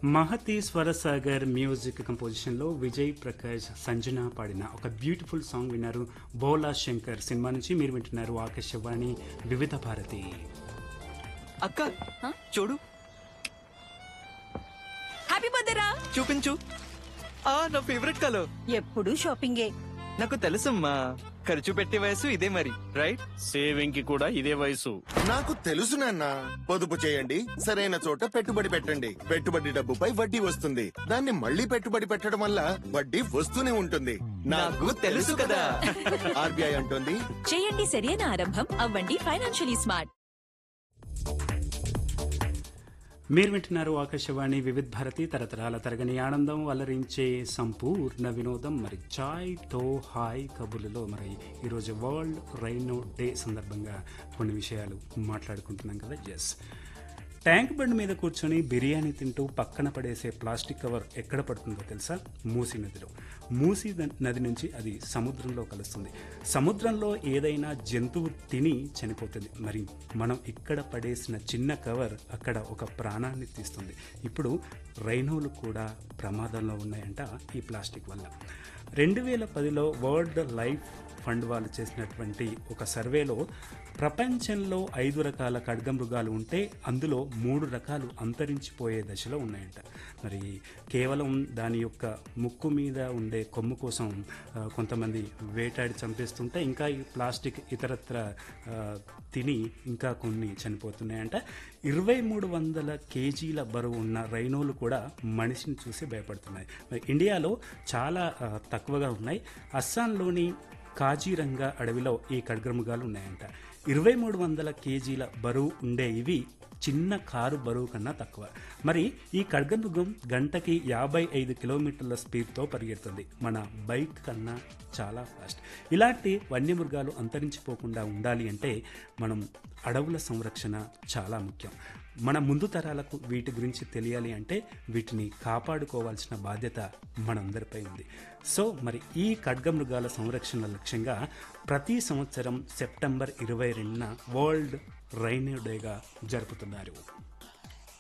Mahathi Swarasagar music composition లో విజయ్ ప్రకాష్ సంజన పాడిన ఒక బ్యూటిఫుల్ సాంగ్ విన్నారు బోలా శంకర్ సినిమా నుంచి మీరు వింటున్నారు ఆకాశవాణి వివిధ భారతి అక్క చూడు హ్యాపీ బర్త్డే రా చూపించు ఆ నా ఫేవరెట్ కలర్ ఎప్పుడు షాపింగే నాకు తెలుసమ్మా ఖర్చు పెట్టే వయసు ఇదే మరి రైట్ సేవింగ్ కి కూడా ఇదే వయసు నాకు తెలుసు నాన్న పొదుపు చేయండి సరైన చోట పెట్టుబడి పెట్టండి పెట్టుబడి డబ్బుపై వడ్డీ వస్తుంది దాన్ని మళ్ళీ పెట్టుబడి పెట్టడం వల్ల వడ్డీ వస్తూనే ఉంటుంది నాకు తెలుసు కదా ఆర్బీఐ అంటుంది చేయండి సరైన ఆరంభం అవ్వండి ఫైనాన్షియలీ స్మార్ట్ మీరు వింటున్నారు ఆకాశవాణి వివిధ భారతి తరతరాల తరగని ఆనందం అలరించే సంపూర్ణ వినోదం మరి చాయ్ తో హాయ్ కబుర్లలో మరి ఈరోజు వరల్డ్ రైనో డే సందర్భంగా కొన్ని విషయాలు మాట్లాడుకుంటున్నాం కదా ఎస్ ట్యాంక్ బండ్ మీద కూర్చొని బిర్యానీ తింటూ పక్కన పడేసే ప్లాస్టిక్ కవర్ ఎక్కడ పడుతుందో తెలుసా మూసీ నదిలో మూసీ ద- నది నుంచి అది సముద్రంలో కలుస్తుంది సముద్రంలో ఏదైనా జంతువు తిని చనిపోతుంది మరి మనం ఇక్కడ పడేసిన చిన్న కవర్ అక్కడ ఒక ప్రాణాన్ని తీస్తుంది ఇప్పుడు రైనోలు కూడా ప్రమాదంలో ఉన్నాయంట ఈ ప్లాస్టిక్ వల్ల రెండు వేల పదిలో వరల్డ్ లైఫ్ ఫండ్ వాళ్ళు చేసినటువంటి ఒక సర్వేలో ప్రపంచంలో ఐదు రకాల ఖడ్గమృగాలు ఉంటే అందులో మూడు రకాలు అంతరించిపోయే దశలో ఉన్నాయంట మరి కేవలం దాని యొక్క ముక్కు మీద ఉండే కొమ్ము కోసం ఆ, కొంతమంది వేటాడి చంపేస్తుంటే ఇంకా ఈ ప్లాస్టిక్ ఇతరత్ర ఆ, తిని ఇంకా కొన్ని చనిపోతున్నాయంట ఇరవై మూడు వందల కేజీల బరువు ఉన్న రైనోలు కూడా మనిషిని చూసి భయపడుతున్నాయి మరి ఇండియాలో చాలా ఆ, తక్కువగా ఉన్నాయి అస్సాంలోని కాజీరంగా అడవిలో ఈ ఖడ్గమృగాలు ఉన్నాయంట ఇరవై మూడు వందల కేజీల బరువు ఉండే ఇవి చిన్న కారు బరువు కన్నా తక్కువ మరి ఈ ఖడ్గమృగం గంటకి యాభై ఐదు కిలోమీటర్ల స్పీడ్తో పరిగెడుతుంది మన బైక్ కన్నా చాలా ఫాస్ట్ ఇలాంటి వన్యమృగాలు అంతరించిపోకుండా ఉండాలి అంటే మనం అడవుల సంరక్షణ చాలా ముఖ్యం మన ముందు తరాలకు వీటి గురించి తెలియాలి అంటే వీటిని కాపాడుకోవాల్సిన బాధ్యత మనందరిపై ఉంది సో మరి ఈ ఖడ్గమృగాల సంరక్షణ లక్ష్యంగా ప్రతి సంవత్సరం సెప్టెంబర్ ఇరవై రెండున వరల్డ్ రైనో డేగా జరుపుతున్నారు